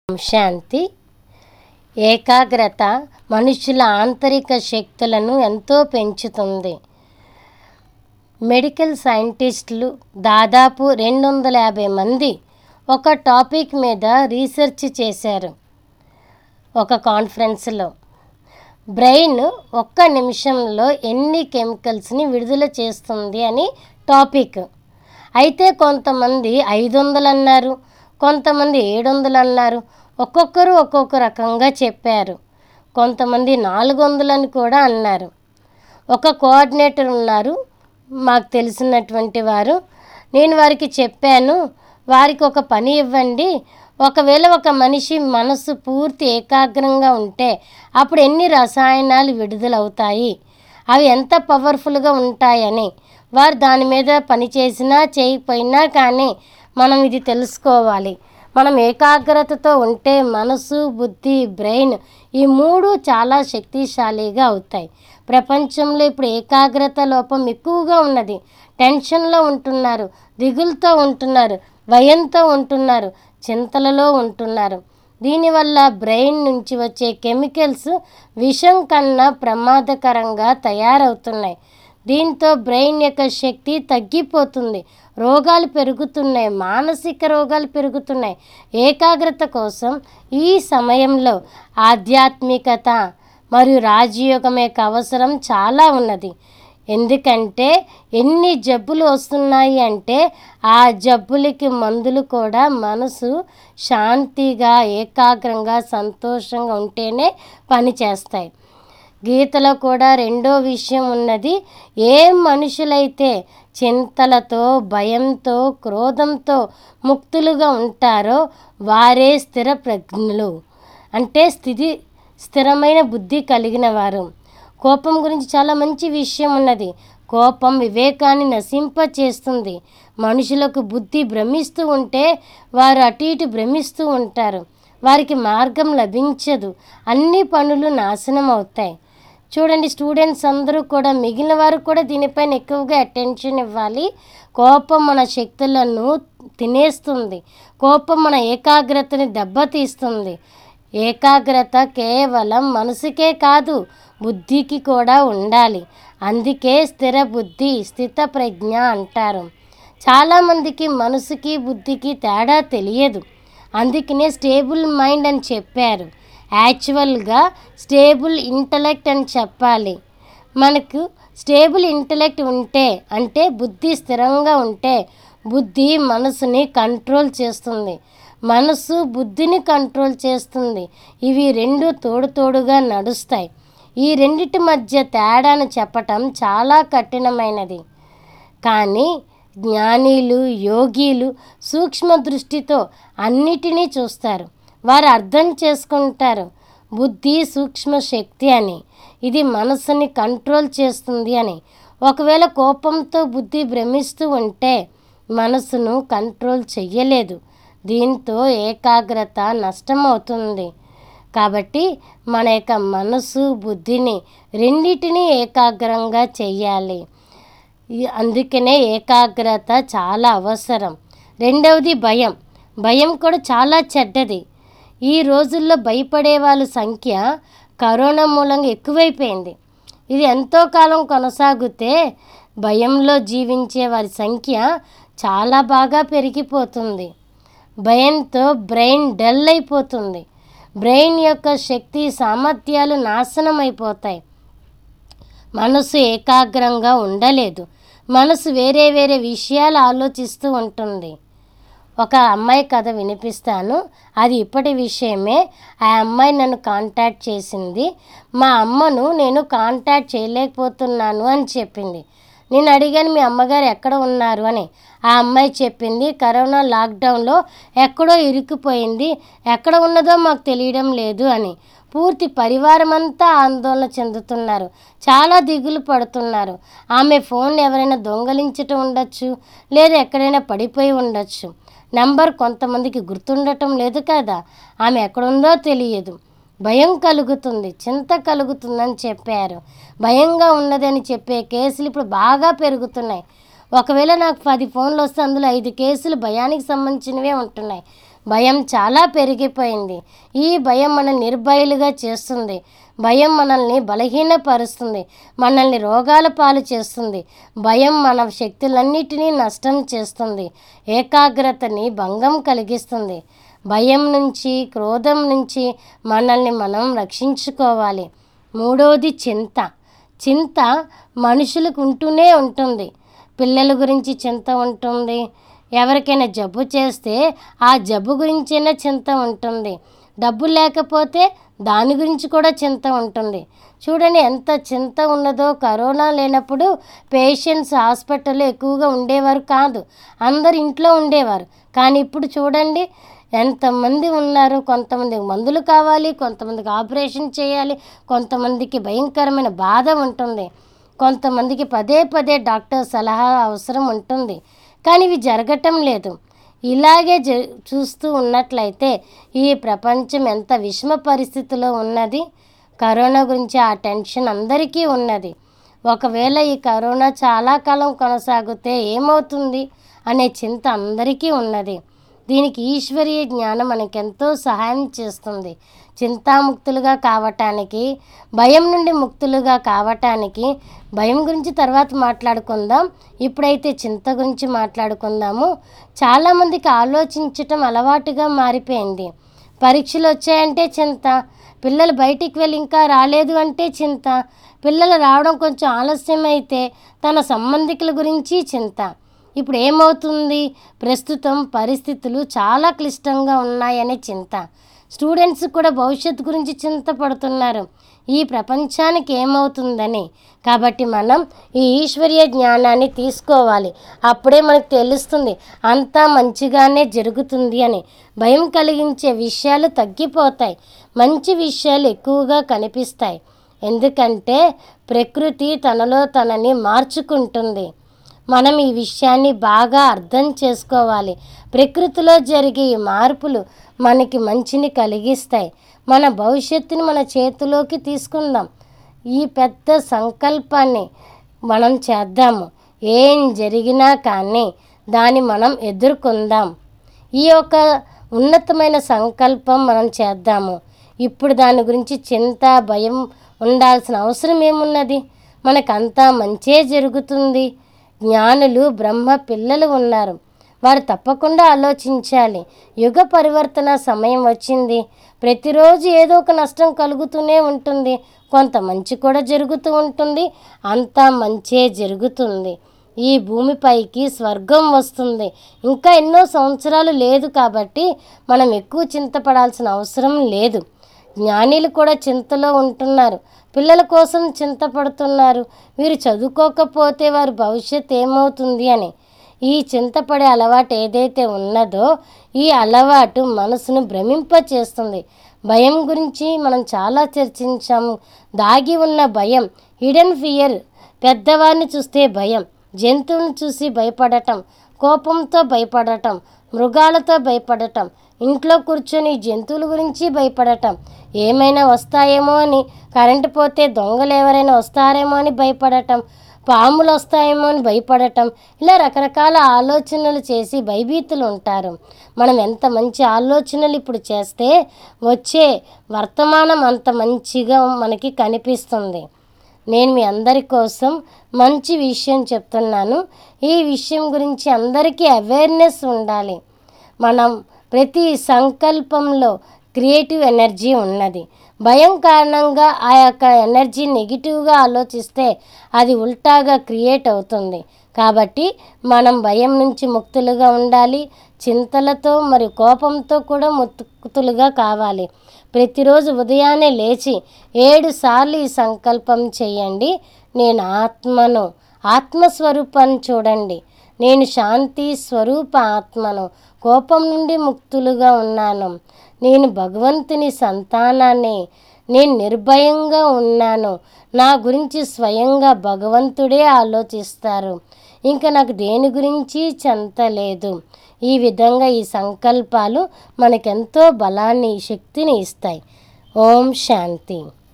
శాంతి ఏకాగ్రత మనుషుల ఆంతరిక శక్తులను ఎంతో పెంచుతుంది మెడికల్ సైంటిస్టులు దాదాపు రెండు వందల యాభై మంది ఒక టాపిక్ మీద రీసెర్చ్ చేశారు ఒక కాన్ఫరెన్స్లో బ్రెయిన్ ఒక్క నిమిషంలో ఎన్ని కెమికల్స్ని విడుదల చేస్తుంది అని టాపిక్ అయితే కొంతమంది ఐదు వందలు అన్నారు కొంతమంది ఏడు వందలు అన్నారు ఒక్కొక్కరు ఒక్కొక్క రకంగా చెప్పారు కొంతమంది నాలుగు వందలని కూడా అన్నారు ఒక కోఆర్డినేటర్ ఉన్నారు మాకు తెలిసినటువంటి వారు నేను వారికి చెప్పాను వారికి ఒక పని ఇవ్వండి ఒకవేళ ఒక మనిషి మనసు పూర్తి ఏకాగ్రంగా ఉంటే అప్పుడు ఎన్ని రసాయనాలు విడుదలవుతాయి అవి ఎంత పవర్ఫుల్గా ఉంటాయని వారు దాని మీద పని చేసినా చేయకపోయినా కానీ మనం ఇది తెలుసుకోవాలి మనం ఏకాగ్రతతో ఉంటే మనసు బుద్ధి బ్రెయిన్ ఈ మూడు చాలా శక్తిశాలిగా అవుతాయి ప్రపంచంలో ఇప్పుడు ఏకాగ్రత లోపం ఎక్కువగా ఉన్నది టెన్షన్లో ఉంటున్నారు దిగులుతో ఉంటున్నారు భయంతో ఉంటున్నారు చింతలలో ఉంటున్నారు దీనివల్ల బ్రెయిన్ నుంచి వచ్చే కెమికల్స్ విషం కన్నా ప్రమాదకరంగా తయారవుతున్నాయి దీంతో బ్రెయిన్ యొక్క శక్తి తగ్గిపోతుంది రోగాలు పెరుగుతున్నాయి మానసిక రోగాలు పెరుగుతున్నాయి ఏకాగ్రత కోసం ఈ సమయంలో ఆధ్యాత్మికత మరియు రాజయోగం యొక్క అవసరం చాలా ఉన్నది ఎందుకంటే ఎన్ని జబ్బులు వస్తున్నాయి అంటే ఆ జబ్బులకి మందులు కూడా మనసు శాంతిగా ఏకాగ్రంగా సంతోషంగా ఉంటేనే పనిచేస్తాయి గీతలో కూడా రెండో విషయం ఉన్నది ఏ మనుషులైతే చింతలతో భయంతో క్రోధంతో ముక్తులుగా ఉంటారో వారే స్థిర ప్రజ్ఞులు అంటే స్థితి స్థిరమైన బుద్ధి కలిగిన వారు కోపం గురించి చాలా మంచి విషయం ఉన్నది కోపం వివేకాన్ని నశింప చేస్తుంది మనుషులకు బుద్ధి భ్రమిస్తూ ఉంటే వారు అటు ఇటు భ్రమిస్తూ ఉంటారు వారికి మార్గం లభించదు అన్ని పనులు నాశనం అవుతాయి చూడండి స్టూడెంట్స్ అందరూ కూడా మిగిలిన వారు కూడా దీనిపైన ఎక్కువగా అటెన్షన్ ఇవ్వాలి కోపం మన శక్తులను తినేస్తుంది కోపం మన ఏకాగ్రతని దెబ్బతీస్తుంది ఏకాగ్రత కేవలం మనసుకే కాదు బుద్ధికి కూడా ఉండాలి అందుకే స్థిర బుద్ధి స్థిత ప్రజ్ఞ అంటారు చాలామందికి మనసుకి బుద్ధికి తేడా తెలియదు అందుకనే స్టేబుల్ మైండ్ అని చెప్పారు యాక్చువల్గా స్టేబుల్ ఇంటలెక్ట్ అని చెప్పాలి మనకు స్టేబుల్ ఇంటలెక్ట్ ఉంటే అంటే బుద్ధి స్థిరంగా ఉంటే బుద్ధి మనసుని కంట్రోల్ చేస్తుంది మనసు బుద్ధిని కంట్రోల్ చేస్తుంది ఇవి రెండు తోడు తోడుగా నడుస్తాయి ఈ రెండిటి మధ్య తేడాను చెప్పటం చాలా కఠినమైనది కానీ జ్ఞానీలు యోగీలు సూక్ష్మ దృష్టితో అన్నిటినీ చూస్తారు వారు అర్థం చేసుకుంటారు బుద్ధి సూక్ష్మ శక్తి అని ఇది మనసుని కంట్రోల్ చేస్తుంది అని ఒకవేళ కోపంతో బుద్ధి భ్రమిస్తూ ఉంటే మనసును కంట్రోల్ చెయ్యలేదు దీంతో ఏకాగ్రత నష్టమవుతుంది కాబట్టి మన యొక్క మనసు బుద్ధిని రెండిటిని ఏకాగ్రంగా చెయ్యాలి అందుకనే ఏకాగ్రత చాలా అవసరం రెండవది భయం భయం కూడా చాలా చెడ్డది ఈ రోజుల్లో భయపడే వాళ్ళ సంఖ్య కరోనా మూలంగా ఎక్కువైపోయింది ఇది ఎంతో కాలం కొనసాగితే భయంలో జీవించే వారి సంఖ్య చాలా బాగా పెరిగిపోతుంది భయంతో బ్రెయిన్ డల్ అయిపోతుంది బ్రెయిన్ యొక్క శక్తి సామర్థ్యాలు నాశనం అయిపోతాయి మనసు ఏకాగ్రంగా ఉండలేదు మనసు వేరే వేరే విషయాలు ఆలోచిస్తూ ఉంటుంది ఒక అమ్మాయి కథ వినిపిస్తాను అది ఇప్పటి విషయమే ఆ అమ్మాయి నన్ను కాంటాక్ట్ చేసింది మా అమ్మను నేను కాంటాక్ట్ చేయలేకపోతున్నాను అని చెప్పింది నేను అడిగాను మీ అమ్మగారు ఎక్కడ ఉన్నారు అని ఆ అమ్మాయి చెప్పింది కరోనా లాక్డౌన్లో ఎక్కడో ఇరుక్కుపోయింది ఎక్కడ ఉన్నదో మాకు తెలియడం లేదు అని పూర్తి పరివారం అంతా ఆందోళన చెందుతున్నారు చాలా దిగులు పడుతున్నారు ఆమె ఫోన్ ఎవరైనా దొంగలించటం ఉండొచ్చు లేదా ఎక్కడైనా పడిపోయి ఉండొచ్చు నంబర్ కొంతమందికి గుర్తుండటం లేదు కదా ఆమె ఎక్కడుందో తెలియదు భయం కలుగుతుంది చింత కలుగుతుందని చెప్పారు భయంగా ఉన్నదని చెప్పే కేసులు ఇప్పుడు బాగా పెరుగుతున్నాయి ఒకవేళ నాకు పది ఫోన్లు వస్తే అందులో ఐదు కేసులు భయానికి సంబంధించినవే ఉంటున్నాయి భయం చాలా పెరిగిపోయింది ఈ భయం మన నిర్భయులుగా చేస్తుంది భయం మనల్ని బలహీనపరుస్తుంది మనల్ని రోగాల పాలు చేస్తుంది భయం మన శక్తులన్నిటినీ నష్టం చేస్తుంది ఏకాగ్రతని భంగం కలిగిస్తుంది భయం నుంచి క్రోధం నుంచి మనల్ని మనం రక్షించుకోవాలి మూడవది చింత చింత మనుషులకు ఉంటూనే ఉంటుంది పిల్లల గురించి చింత ఉంటుంది ఎవరికైనా జబ్బు చేస్తే ఆ జబ్బు గురించైనా చింత ఉంటుంది డబ్బు లేకపోతే దాని గురించి కూడా చింత ఉంటుంది చూడండి ఎంత చింత ఉన్నదో కరోనా లేనప్పుడు పేషెంట్స్ హాస్పిటల్లో ఎక్కువగా ఉండేవారు కాదు అందరు ఇంట్లో ఉండేవారు కానీ ఇప్పుడు చూడండి ఎంతమంది ఉన్నారు కొంతమందికి మందులు కావాలి కొంతమందికి ఆపరేషన్ చేయాలి కొంతమందికి భయంకరమైన బాధ ఉంటుంది కొంతమందికి పదే పదే డాక్టర్ సలహా అవసరం ఉంటుంది కానీ ఇవి జరగటం లేదు ఇలాగే జ చూస్తూ ఉన్నట్లయితే ఈ ప్రపంచం ఎంత విషమ పరిస్థితిలో ఉన్నది కరోనా గురించి ఆ టెన్షన్ అందరికీ ఉన్నది ఒకవేళ ఈ కరోనా చాలా కాలం కొనసాగితే ఏమవుతుంది అనే చింత అందరికీ ఉన్నది దీనికి ఈశ్వరీయ జ్ఞానం మనకెంతో సహాయం చేస్తుంది చింతాముక్తులుగా కావటానికి భయం నుండి ముక్తులుగా కావటానికి భయం గురించి తర్వాత మాట్లాడుకుందాం ఇప్పుడైతే చింత గురించి మాట్లాడుకుందాము చాలామందికి ఆలోచించటం అలవాటుగా మారిపోయింది పరీక్షలు వచ్చాయంటే చింత పిల్లలు బయటికి వెళ్ళి ఇంకా రాలేదు అంటే చింత పిల్లలు రావడం కొంచెం ఆలస్యం అయితే తన సంబంధికుల గురించి చింత ఇప్పుడు ఏమవుతుంది ప్రస్తుతం పరిస్థితులు చాలా క్లిష్టంగా ఉన్నాయనే చింత స్టూడెంట్స్ కూడా భవిష్యత్తు గురించి చింతపడుతున్నారు ఈ ప్రపంచానికి ఏమవుతుందని కాబట్టి మనం ఈ ఈశ్వరీయ జ్ఞానాన్ని తీసుకోవాలి అప్పుడే మనకు తెలుస్తుంది అంతా మంచిగానే జరుగుతుంది అని భయం కలిగించే విషయాలు తగ్గిపోతాయి మంచి విషయాలు ఎక్కువగా కనిపిస్తాయి ఎందుకంటే ప్రకృతి తనలో తనని మార్చుకుంటుంది మనం ఈ విషయాన్ని బాగా అర్థం చేసుకోవాలి ప్రకృతిలో జరిగే ఈ మార్పులు మనకి మంచిని కలిగిస్తాయి మన భవిష్యత్తుని మన చేతిలోకి తీసుకుందాం ఈ పెద్ద సంకల్పాన్ని మనం చేద్దాము ఏం జరిగినా కానీ దాన్ని మనం ఎదుర్కొందాం ఈ యొక్క ఉన్నతమైన సంకల్పం మనం చేద్దాము ఇప్పుడు దాని గురించి చింత భయం ఉండాల్సిన అవసరం ఏమున్నది మనకంతా మంచే జరుగుతుంది జ్ఞానులు బ్రహ్మ పిల్లలు ఉన్నారు వారు తప్పకుండా ఆలోచించాలి యుగ పరివర్తన సమయం వచ్చింది ప్రతిరోజు ఏదో ఒక నష్టం కలుగుతూనే ఉంటుంది కొంత మంచి కూడా జరుగుతూ ఉంటుంది అంతా మంచే జరుగుతుంది ఈ భూమిపైకి స్వర్గం వస్తుంది ఇంకా ఎన్నో సంవత్సరాలు లేదు కాబట్టి మనం ఎక్కువ చింతపడాల్సిన అవసరం లేదు జ్ఞానిలు కూడా చింతలో ఉంటున్నారు పిల్లల కోసం చింతపడుతున్నారు వీరు చదువుకోకపోతే వారి భవిష్యత్ ఏమవుతుంది అని ఈ చింతపడే అలవాటు ఏదైతే ఉన్నదో ఈ అలవాటు మనసును భ్రమింపచేస్తుంది భయం గురించి మనం చాలా చర్చించాము దాగి ఉన్న భయం హిడెన్ ఫియర్ పెద్దవారిని చూస్తే భయం జంతువులను చూసి భయపడటం కోపంతో భయపడటం మృగాలతో భయపడటం ఇంట్లో కూర్చొని జంతువుల గురించి భయపడటం ఏమైనా వస్తాయేమో అని కరెంటు పోతే దొంగలు ఎవరైనా వస్తారేమో అని భయపడటం పాములు వస్తాయేమో అని భయపడటం ఇలా రకరకాల ఆలోచనలు చేసి భయభీతులు ఉంటారు మనం ఎంత మంచి ఆలోచనలు ఇప్పుడు చేస్తే వచ్చే వర్తమానం అంత మంచిగా మనకి కనిపిస్తుంది నేను మీ అందరి కోసం మంచి విషయం చెప్తున్నాను ఈ విషయం గురించి అందరికీ అవేర్నెస్ ఉండాలి మనం ప్రతి సంకల్పంలో క్రియేటివ్ ఎనర్జీ ఉన్నది భయం కారణంగా ఆ యొక్క ఎనర్జీ నెగిటివ్గా ఆలోచిస్తే అది ఉల్టాగా క్రియేట్ అవుతుంది కాబట్టి మనం భయం నుంచి ముక్తులుగా ఉండాలి చింతలతో మరియు కోపంతో కూడా ముక్తులుగా కావాలి ప్రతిరోజు ఉదయాన్నే లేచి ఏడు సార్లు ఈ సంకల్పం చేయండి నేను ఆత్మను ఆత్మస్వరూపాన్ని చూడండి నేను శాంతి స్వరూప ఆత్మను కోపం నుండి ముక్తులుగా ఉన్నాను నేను భగవంతుని సంతానాన్ని నేను నిర్భయంగా ఉన్నాను నా గురించి స్వయంగా భగవంతుడే ఆలోచిస్తారు ఇంకా నాకు దేని గురించి చెంతలేదు ఈ విధంగా ఈ సంకల్పాలు మనకెంతో బలాన్ని శక్తిని ఇస్తాయి ఓం శాంతి